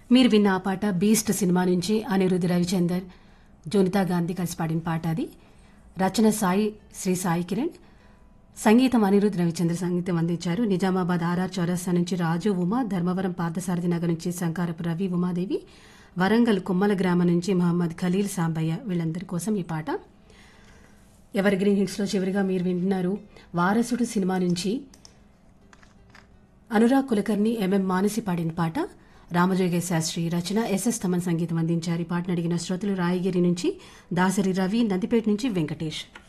మీరు విన్న ఆ పాట బీస్ట్ సినిమా నుంచి అనిరుద్ధి రవిచందర్ జోనితా గాంధీ కలిసి పాడిన పాట అది రచన సాయి శ్రీ సాయి కిరణ్ సంగీతం అనిరుద్ధ్ రవిచంద్ర సంగీతం అందించారు నిజామాబాద్ ఆర్ఆర్ చౌరస్తా నుంచి రాజు ఉమా ధర్మవరం పార్థసారథి నగర్ నుంచి శంకారపు రవి ఉమాదేవి వరంగల్ కుమ్మల గ్రామం నుంచి మహమ్మద్ ఖలీల్ సాంబయ్య వీళ్ళందరి కోసం ఈ పాట ఎవర్ గ్రీన్ హిట్స్లో చివరిగా మీరు వింటున్నారు వారసుడు సినిమా నుంచి అనురాగ్ కులకర్ణి ఎంఎం మానసి పాడిన పాట రామజోగ శాస్త్రి రచన ఎస్ఎస్ తమన్ సంగీతం అందించారు ఈ పాటను అడిగిన శ్రోతలు రాయగిరి నుంచి దాసరి రవి నందిపేట నుంచి వెంకటేష్